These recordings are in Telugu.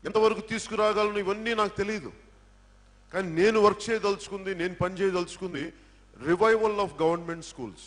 ఎంతవరకు తీసుకురాగలను ఇవన్నీ నాకు తెలియదు కానీ నేను వర్క్ చేయదలుచుకుంది నేను పని చేయదలుచుకుంది revival of government schools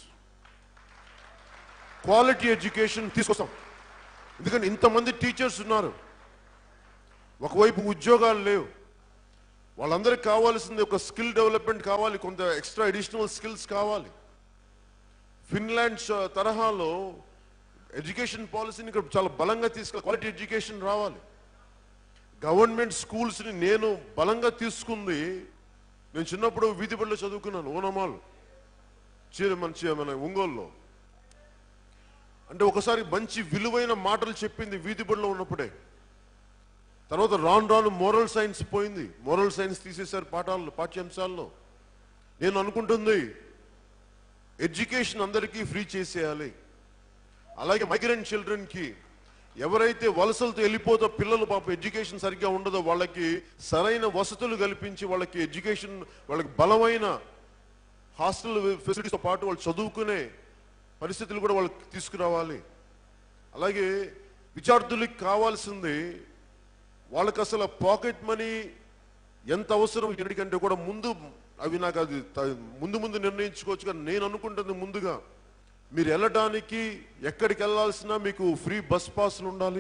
quality education తీసుకొస్తాం ఎందుకంటే ఇంతమంది టీచర్స్ ఉన్నారు ఒకవైపు ఉద్యోగాలు లేవు వాళ్ళందరికీ కావాల్సింది ఒక స్కిల్ డెవలప్మెంట్ కావాలి కొంత ఎక్స్ట్రా అడిషనల్ స్కిల్స్ కావాలి ఫిన్లాండ్ స- తరహాలో ఎడ్యుకేషన్ పాలసీని ఇక్కడ చాలా బలంగా తీసుకు క్వాలిటీ ఎడ్యుకేషన్ రావాలి గవర్నమెంట్ స్కూల్స్ని నేను బలంగా తీసుకుంది నేను చిన్నప్పుడు వీధి బడిలో చదువుకున్నాను ఓనమాల్ చీర మన చీ- మన ఒంగోలులో అంటే ఒకసారి మంచి విలువైన మాటలు చెప్పింది వీధి బడిలో ఉన్నప్పుడే తర్వాత రాను రాను మోరల్ సైన్స్ పోయింది మోరల్ సైన్స్ తీసేశారు పాఠాలు పాఠ్యాంశాల్లో నేను అనుకుంటుంది ఎడ్యుకేషన్ అందరికీ ఫ్రీ చేసేయాలి అలాగే మైగ్రెంట్ చిల్డ్రన్కి ఎవరైతే వలసలతో వెళ్ళిపోతా పిల్లలు పాప ఎడ్యుకేషన్ సరిగ్గా ఉండదో వాళ్ళకి సరైన వసతులు కల్పించి వాళ్ళకి ఎడ్యుకేషన్ వాళ్ళకి బలమైన హాస్టల్ ఫెసిలిటీస్తో పాటు వాళ్ళు చదువుకునే పరిస్థితులు కూడా వాళ్ళకి తీసుకురావాలి అలాగే విద్యార్థులకు కావాల్సింది వాళ్ళకి అసలు పాకెట్ మనీ ఎంత అవసరం ఎక్కడికంటే కూడా ముందు అవి నాకు అది త- ముందు ముందు నిర్ణయించుకోవచ్చు కానీ నేను అనుకుంటుంది ముందుగా మీరు వెళ్ళడానికి ఎక్కడికి వెళ్ళాల్సినా మీకు ఫ్రీ బస్ పాస్లు ఉండాలి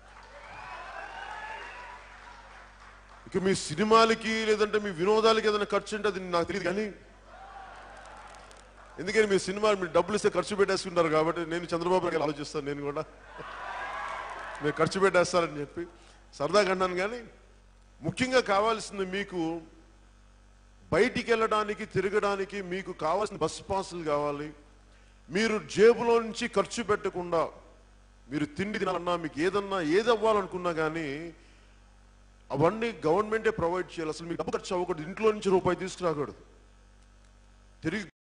ఇక మీ సినిమాలకి లేదంటే మీ వినోదాలకి ఏదైనా ఖర్చు ఉంటే అది నాకు తెలియదు కానీ ఎందుకని మీ సినిమా మీరు డబ్బులు ఇస్తే ఖర్చు పెట్టేసుకుంటారు కాబట్టి నేను చంద్రబాబు గారికి ఆలోచిస్తాను నేను కూడా మీరు ఖర్చు పెట్టేస్తారని చెప్పి సరదాగా అన్నాను కానీ ముఖ్యంగా కావాల్సింది మీకు బయటికి వెళ్ళడానికి తిరగడానికి మీకు కావాల్సిన బస్ పాసులు కావాలి మీరు జేబులో నుంచి ఖర్చు పెట్టకుండా మీరు తిండి తినాలన్నా మీకు ఏదన్నా ఏది అవ్వాలనుకున్నా కానీ అవన్నీ గవర్నమెంటే ప్రొవైడ్ చేయాలి అసలు మీకు డబ్బు ఖర్చు అవ్వకూడదు ఇంట్లో నుంచి రూపాయి తీసుకురాకూడదు తిరిగి